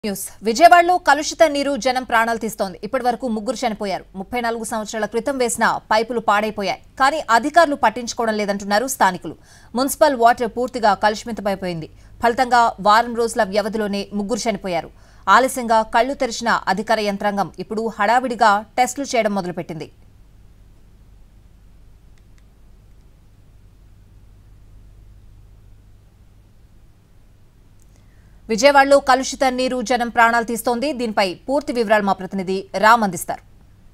News విజయవాడలో కలుషిత నీరు జనం ప్రాణాలు తీస్తోంది ఇప్పటి వరకు ముగ్గురు చనిపోయారు ముప్పై నాలుగు సంవత్సరాల క్రితం వేసిన పైపులు పాడైపోయాయి కానీ అధికారులు పట్టించుకోవడం లేదంటున్నారు స్థానికులు మున్సిపల్ వాటర్ పూర్తిగా కలుషితమైపోయింది ఫలితంగా వారం రోజుల వ్యవధిలోనే ముగ్గురు చనిపోయారు ఆలస్యంగా కళ్లు తెరిచిన అధికార యంత్రాంగం ఇప్పుడు హడావిడిగా టెస్టులు చేయడం మొదలుపెట్టింది విజయవాడలో కలుషిత నీరు జనం ప్రాణాలు తీస్తోంది దీనిపై పూర్తి వివరాలు మా ప్రతినిధి రామ్ అందిస్తారు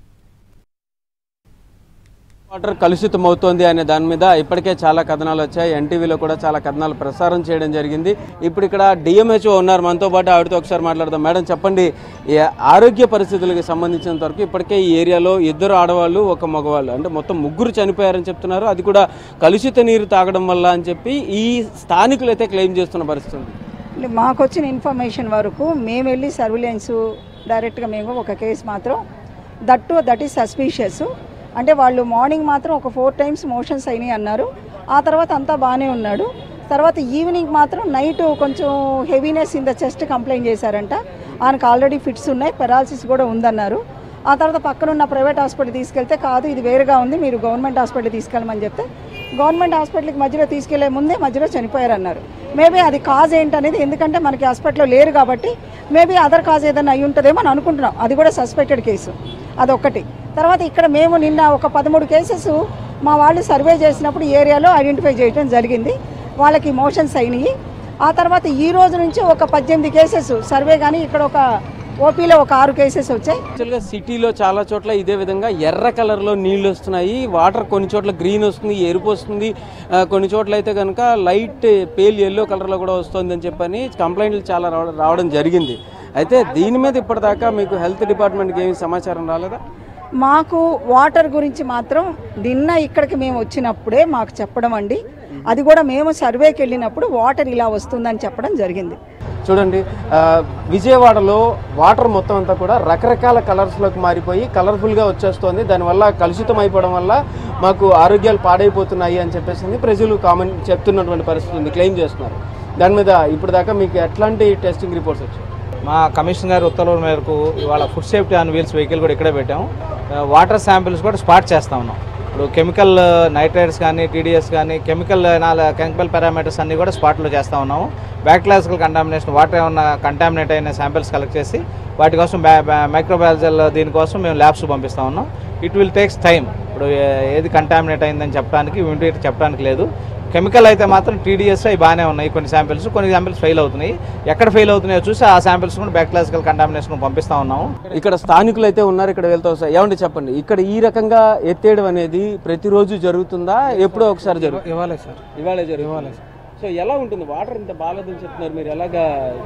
వాటర్ కలుషితం అవుతోంది అనే దాని మీద ఇప్పటికే చాలా కథనాలు వచ్చాయి ఎన్టీవీలో కూడా చాలా కథనాలు ప్రసారం చేయడం జరిగింది ఇప్పుడు ఇక్కడ డిఎంహెచ్ఓ ఉన్నారు మనతో పాటు ఆవిడతో ఒకసారి మాట్లాడదాం మేడం చెప్పండి ఈ ఆరోగ్య పరిస్థితులకు సంబంధించినంత వరకు ఇప్పటికే ఈ ఏరియాలో ఇద్దరు ఆడవాళ్ళు ఒక మగవాళ్ళు అంటే మొత్తం ముగ్గురు చనిపోయారని చెప్తున్నారు అది కూడా కలుషిత నీరు తాగడం వల్ల అని చెప్పి ఈ స్థానికులు అయితే క్లెయిమ్ చేస్తున్న పరిస్థితి ఉంది అంటే మాకు వచ్చిన ఇన్ఫర్మేషన్ వరకు మేము వెళ్ళి సర్విలెన్స్ డైరెక్ట్గా మేము ఒక కేసు మాత్రం that to that is suspicious అంటే వాళ్ళు మార్నింగ్ మాత్రం ఒక ఫోర్ టైమ్స్ మోషన్స్ అయినాయి అన్నారు ఆ తర్వాత అంతా బాగానే ఉన్నాడు తర్వాత ఈవినింగ్ మాత్రం నైట్ కొంచెం heaviness in the chest complaint చేశారంట ఆయనకు ఆల్రెడీ ఫిట్స్ ఉన్నాయి పెరాలసిస్ కూడా ఉందన్నారు ఆ తర్వాత పక్కన ఉన్న ప్రైవేట్ హాస్పిటల్ తీసుకెళ్తే కాదు ఇది వేరుగా ఉంది మీరు గవర్నమెంట్ హాస్పిటల్ తీసుకెళ్ళమని చెప్తే గవర్నమెంట్ హాస్పిటల్కి మధ్యలో తీసుకెళ్లే ముందే మధ్యలో చనిపోయారన్నారు మేబీ అది కాజ్ ఏంటనేది ఎందుకంటే మనకి హాస్పిటల్లో లేరు కాబట్టి మేబీ అదర్ కాజ్ ఏదైనా అయి ఉంటుందేమో అని అనుకుంటున్నాం అది కూడా సస్పెక్టెడ్ కేసు అదొక్కటి తర్వాత ఇక్కడ మేము నిన్న ఒక పదమూడు కేసెస్ మా వాళ్ళు సర్వే చేసినప్పుడు ఏరియాలో ఐడెంటిఫై చేయడం జరిగింది వాళ్ళకి మోషన్స్ అయినాయి ఆ తర్వాత ఈ రోజు నుంచి ఒక పద్దెనిమిది కేసెస్ సర్వే కానీ ఇక్కడ ఒక ఓపీలో ఒక ఆరు కేసెస్ వచ్చాయి యాక్చువల్గా సిటీలో చాలా చోట్ల ఇదే విధంగా ఎర్ర కలర్లో నీళ్లు వస్తున్నాయి వాటర్ కొన్ని చోట్ల గ్రీన్ వస్తుంది ఎరుపు వస్తుంది ఆ, కొన్ని చోట్ల అయితే కనుక లైట్ పేల్ ఎల్లో కలర్లో కూడా వస్తుంది అని చెప్పని కంప్లైంట్లు చాలా రావడం రావడం జరిగింది అయితే దీని మీద ఇప్పటిదాకా మీకు హెల్త్ డిపార్ట్మెంట్కి ఏమి సమాచారం రాలేదా మాకు వాటర్ గురించి మాత్రం నిన్న ఇక్కడికి మేము వచ్చినప్పుడే మాకు చెప్పడం అండి అది కూడా మేము సర్వేకి వెళ్ళినప్పుడు వాటర్ ఇలా వస్తుందని చెప్పడం జరిగింది చూడండి ఆ, విజయవాడలో వాటర్ మొత్తం అంతా కూడా రకరకాల కలర్స్లోకి మారిపోయి కలర్ఫుల్గా వచ్చేస్తుంది దానివల్ల కలుషితం అయిపోవడం వల్ల మాకు ఆరోగ్యాలు పాడైపోతున్నాయి అని చెప్పేసి ప్రజలు కామెంట్ చెప్తున్నటువంటి పరిస్థితి ఉంది క్లెయిమ్ చేస్తున్నారు దాని మీద ఇప్పుడు దాకా మీకు ఎట్లాంటి టెస్టింగ్ రిపోర్ట్స్ వచ్చాయి మా కమిషనర్ గారి ఉత్తర్వుల మేరకు ఇవాళ food safety on wheels vehicle కూడా ఇక్కడే పెట్టాము ఆ, వాటర్ శాంపిల్స్ కూడా స్పాట్ చేస్తా ఉన్నాం ఇప్పుడు కెమికల్ నైట్రైడ్స్ కానీ టీడీఎస్ కానీ కెమికల్ నాల- కెమికల్ పారామీటర్స్ అన్నీ కూడా స్పాట్లో చేస్తూ ఉన్నాము బ్యాక్లాజికల్ కంటామినేషన్ వాటర్ ఏమన్నా కంటామినేట్ అయిన శాంపిల్స్ కలెక్ట్ చేసి వాటి కోసం మైక్రోబయాలజల్ దీనికోసం మేము ల్యాబ్స్ పంపిస్తా ఉన్నాం ఇట్ విల్ టేక్స్ టైం ఇప్పుడు ఏ- ఏది కంటామినేట్ అయిందని చెప్పడానికి ఇమీడియట్ చెప్పడానికి లేదు కెమికల్ అయితే మాత్రం టీడీఎస్ అవి బాగానే ఉన్నాయి కొన్ని శాంపిల్స్ కొన్ని శాంపిల్స్ ఫెయిల్ అవుతున్నాయి ఎక్కడ ఫెయిల్ అవుతున్నాయో చూసి ఆ శాంపిల్స్ కూడా బ్యాక్లాజికల్ కంటామినేషన్ పంపిస్తా ఉన్నాము ఇక్కడ స్థానికులు అయితే ఉన్నారు ఇక్కడ వెళ్తా వస్తారు ఏమంటే చెప్పండి ఇక్కడ ఈ రకంగా ఎత్తేయడం అనేది ప్రతిరోజు జరుగుతుందా ఎప్పుడో ఒకసారి జరుగుతుంది ఇవ్వాలి సార్ ఇవాళ జరుగుతుంది సో ఎలా ఉంటుంది వాటర్ ఇంత బాగాలేదని చెప్తున్నారు మీరు ఎలాగా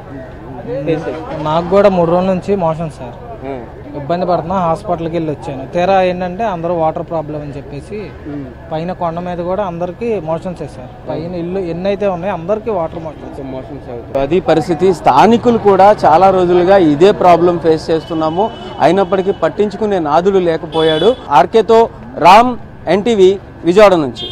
face చేస్తారు? నాకు కూడా మూడు రోజుల నుంచి మోషన్ సార్ ఆ. ఇబ్బంది పడుతున్నా హాస్పిటల్కి వెళ్ళి వచ్చాను తీరా ఏంటంటే అందరూ వాటర్ ప్రాబ్లం అని చెప్పేసి పైన కొండ మీద కూడా అందరికీ మోషన్స్ సార్ పైన ఇల్లు ఎన్నైతే ఉన్నాయో అందరికీ వాటర్ మోషన్స్ అది పరిస్థితి స్థానికులు కూడా చాలా రోజులుగా ఇదే ప్రాబ్లం ఫేస్ చేస్తున్నాము అయినప్పటికీ పట్టించుకునే నాదుడు లేకపోయాడు ఆర్కేతో రామ్ ఎన్టీవీ విజయవాడ నుంచి